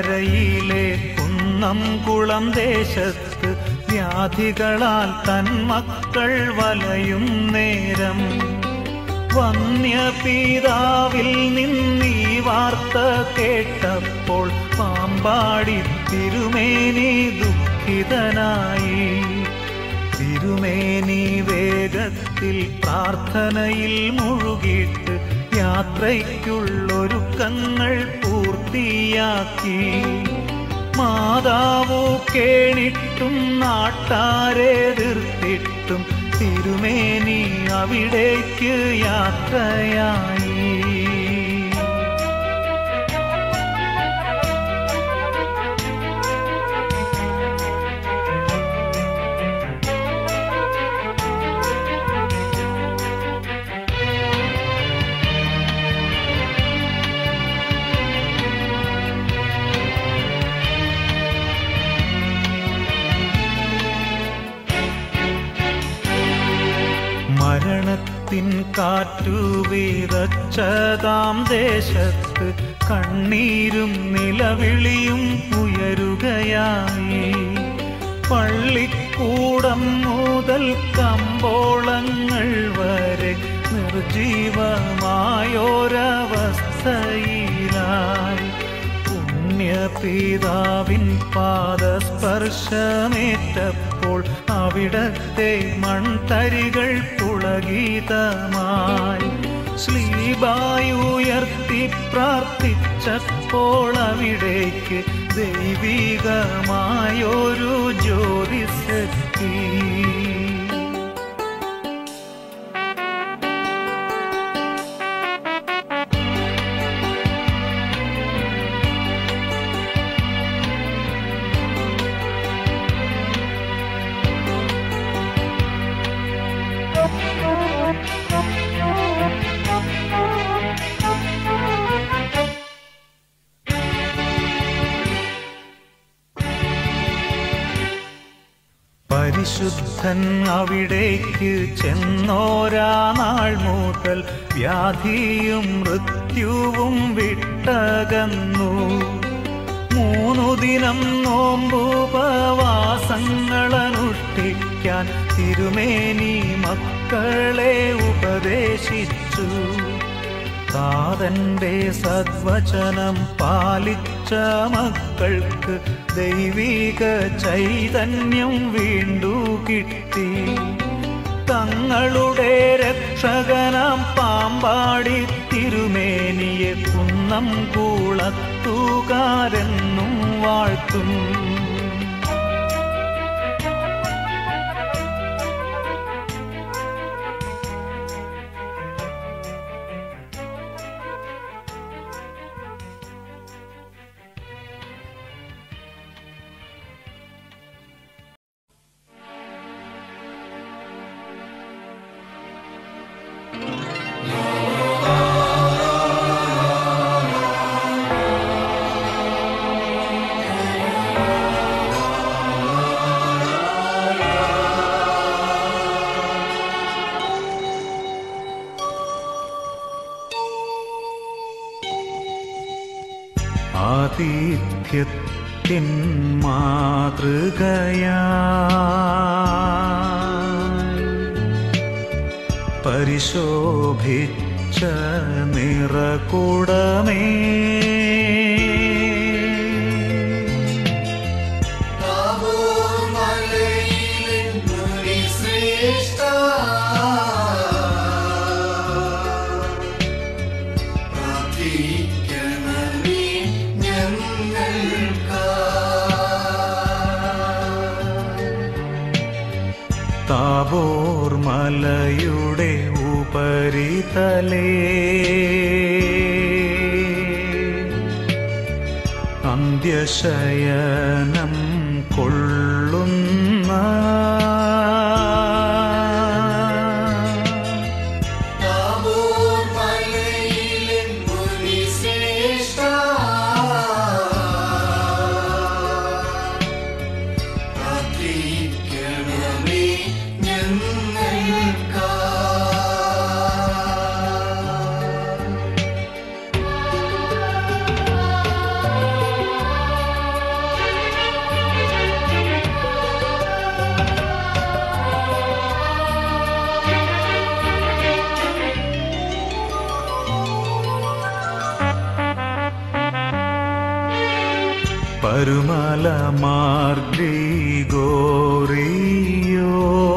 കരയിലെ കുന്നം കുളം ദേശത്ത് വ്യാധികളാൽ തന്മക്കൾ വലയും നേരം വന്യപിതാവിൽ നിന്നീ വാർത്ത കേട്ടപ്പോൾ പാമ്പാടി തിരുമേനി ദുഃഖിതനായി തിരുമേനി വേഗത്തിൽ പ്രാർത്ഥനയിൽ മുഴുകിയിട്ട് യാത്രയ്ക്കുള്ളൊരുക്കങ്ങൾ പൂർത്തിയാക്കി മാതാവു കേണിട്ടും നാട്ടാരെതിർത്തിട്ടും തിരുമേനി അവിടേക്ക് യാത്രയായി മരണത്തിൻ കാറ്റു വീതച്ചതാം ദേശത്ത് കണ്ണീരും നിലവിളിയും ഉയരുകയായി പള്ളിക്കൂടം മുതൽ കമ്പോളങ്ങൾ വരെ നിർജീവമായോരവസ്ഥയിലായി പുണ്യപിതാവിൻ പാദസ്പർശമേറ്റപ്പോൾ അവിടത്തെ മൺതരികൾ പുളകിതമായി ശ്രീബായുയർത്തി പ്രാർത്ഥിച്ചപ്പോൾ അവിടേക്ക് ദൈവികമായൊരു ജ്യോതിസെത്തി പരിശുദ്ധൻ അവിടേക്ക് ചെന്നോരാ നാൾ മുതൽ വ്യാധിയും മൃത്യുവും വിട്ടകന്നു മൂന്നു ദിനം നോമ്പുപവാസങ്ങൾ അനുഷ്ഠിക്കാൻ തിരുമേനി മക്കളെ ഉപദേശിച്ചു താതന്റെ സദ്വചനം പാലിച്ച മക്കൾക്ക് ദൈവിക ചൈതന്യം വീണ്ടു കിട്ടി തങ്ങളുടെ രക്ഷകനാം പാമ്പാടി തിരുമേനിയെ കുന്നം കൂളത്തുകാരെന്നും വാഴ്ത്തും ആതിഥ്യത്തിൻ മാതൃകയാ പരിശോഭിച്ച നിറകുടമേ താബോർ മലയുടെ ഉപരിതലേ അന്ത്യശയനം കൊള്ളുന്ന ഞങ്ങൾക്കാ പരുമല മാർഗ്രിഗോറിയോ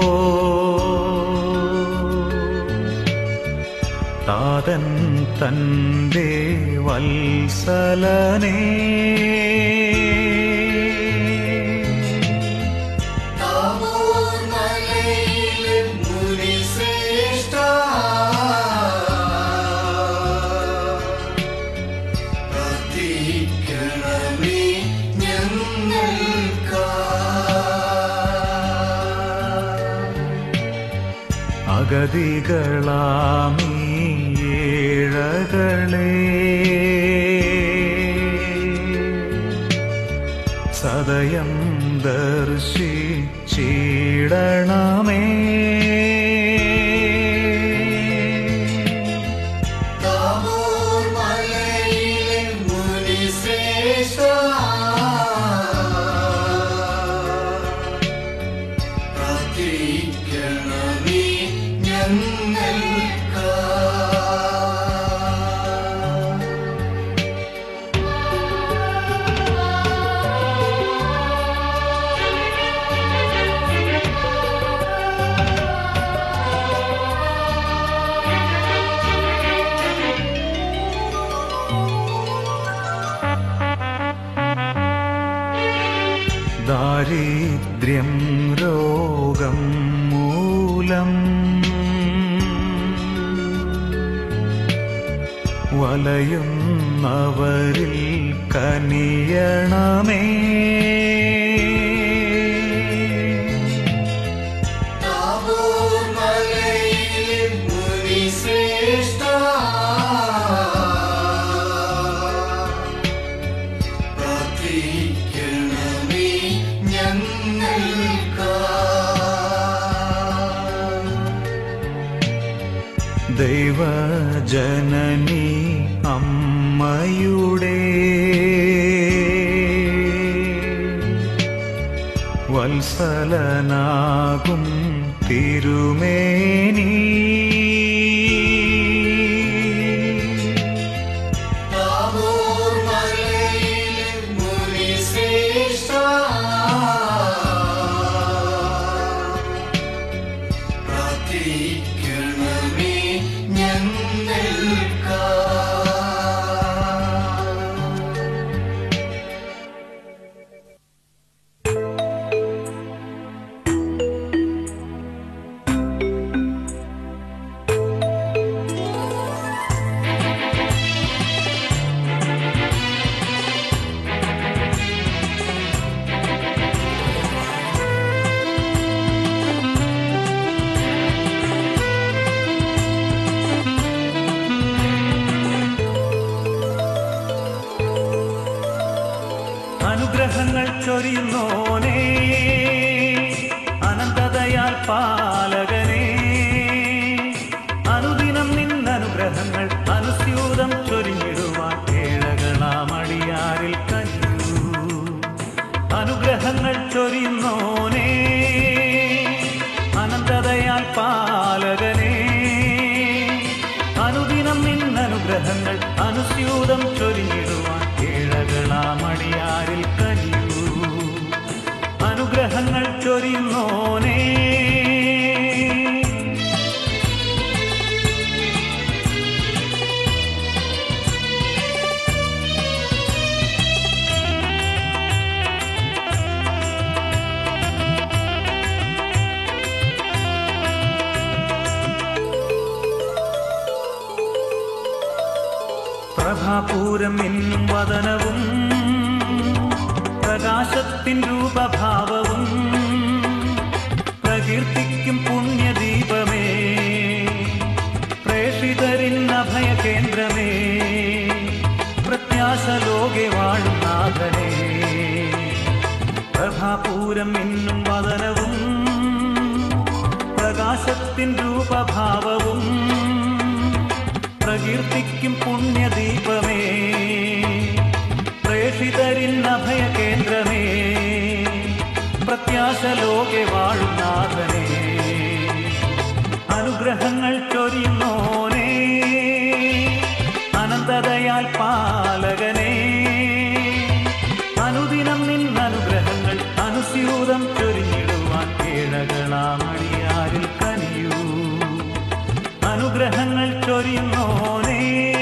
താതൻ തൻ്റെ വത്സലനേ താമോർ മലയിലെ മുനിശ്രേഷ്ഠ പ്രാർത്ഥിക്കണമേ ഞങ്ങൾക്കായി അഗതികളാമീ ഏഴകളെ സദയം ദർശിച്ചിടണമേ താമോർ മലയിലെ മുനിശ്രേഷ്ഠ പ്രാർത്ഥിക്കണമേ ഞങ്ങൾക്കായി ദാരിദ്ര്യം രോഗം മൂലം വലയുന്നവരിൽ കനിയണമേ താമോർ മലയിലെ മുനിശ്രേഷ്ഠ പ്രാർത്ഥിക്കണമേ ഞങ്ങൾക്കായി ദൈവജനനി അമ്മയുടെ വത്സലനാകും തിരുമേനി താമോർ മലയിലെ മുനിശ്രേഷ്ഠ പ്രാർത്ഥിക്കണമേ ഞങ്ങൾക്കായി അനുഗ്രഹങ്ങൾ ചൊരിയുന്നോനേ അനന്തതയാൽ പാലകനേ അനുദിനം നിന്നനുഗ്രഹങ്ങൾ അനുസ്യൂതം ചൊരിഞ്ഞിടുവാൻ ഏഴകളാമടിയാരിൽ കനിയൂ അനുഗ്രഹങ്ങൾ ചൊരിയുന്നോനേ അനന്തതയാൽ പാലകനേ അനുദിനം നിന്നനുഗ്രഹങ്ങൾ അനുസ്യൂതം ചൊരിഞ്ഞിടുവാൻ ഏഴകളാമടിയാരിൽ കനിയൂ അനുഗ്രഹങ്ങൾ ചൊരിയുന്നോനേ പ്രഭാപൂരം എന്നും വദനവും പ്രകാശത്തിൻ രൂപഭാവവും പ്രകീർത്തിക്കും പുണ്യദീപമേ പ്രേഷിതരിൻ അഭയ കേന്ദ്രമേ പ്രത്യാശ ലോകെ വാഴും നാഥനേ പ്രഭാപൂരം എന്നും വദനവും പ്രകാശത്തിൻ രൂപഭാവവും പ്രകീർത്തിക്കും പുണ്യദീപമേ പ്രേഷിതരിൻ അഭയ കേന്ദ്രമേ പ്രത്യാശ ലോകെ വാഴും നാഥനേ അനുഗ്രഹങ്ങൾ ചൊരിയുന്നോനേ അനന്തതയാൽ പാലകനേ അനുദിന അനുസ്യൂതം ചൊരിഞ്ഞിടുവാൻ കേഴകളാമടിയാരിൽ കനിയൂ അനുഗ്രഹങ്ങൾ ചൊരിയുന്നോനേ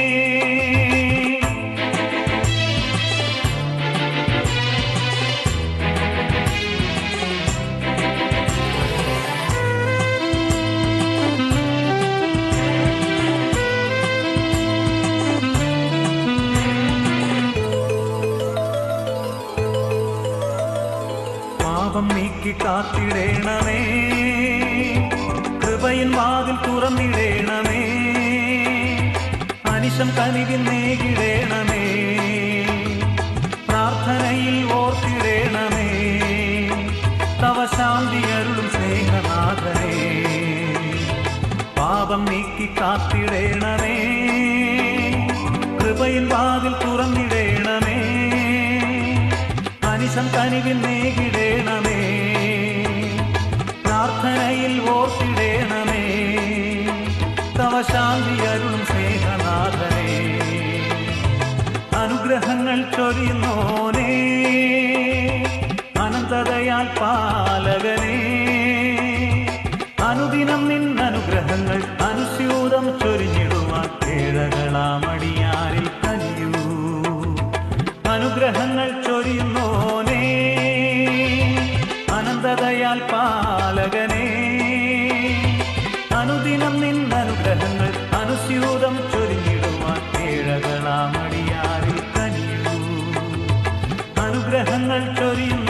പാപം നീക്കി കാത്തിടേണമേ കൃപയിൻ വാതിൽ തുറന്നിടേണമേ അനിശം കനിവിൽ നേകിടേണമേ പ്രാർത്ഥനയിൽ ഓർത്തിടേണമേ തവ ശാന്തി അരുളും സ്നേഹനാഥനേ പാപം നീക്കി കാത്തിടേണമേ കൃപയിൻ വാതിൽ തുറന്നിടേണമേ അനിശം കനിവിൽ നേകിടേണമേ പ്രാർത്ഥനയിൽ ഓർത്തിടേണമേ തവ ശാന്തി അരുളും സ്നേഹനാഥനേ അനുഗ്രഹങ്ങൾ ചൊരിയുന്നോനേ അനന്തതയാൽ പാലകനേ അനുദിനം നിൻ അനുഗ്രഹങ്ങൾ അനുസ്യൂതം ചൊരിഞ്ഞിടുവാൻ കേഴകളാമടിയാരിൽ കനിയൂ അനുഗ്രഹങ്ങൾ ചൊരിയുന്നോനേ അനന്തതയാൽ പാലകനേ അനുദിനം നിൻ അനുഗ്രഹങ്ങൾ അനുസ്യൂതം ചൊരിഞ്ഞിടുവാൻ കേഴകളാമടിയാരിൽ കനിയൂ അനുഗ്രഹങ്ങൾ ചൊരിയുന്നു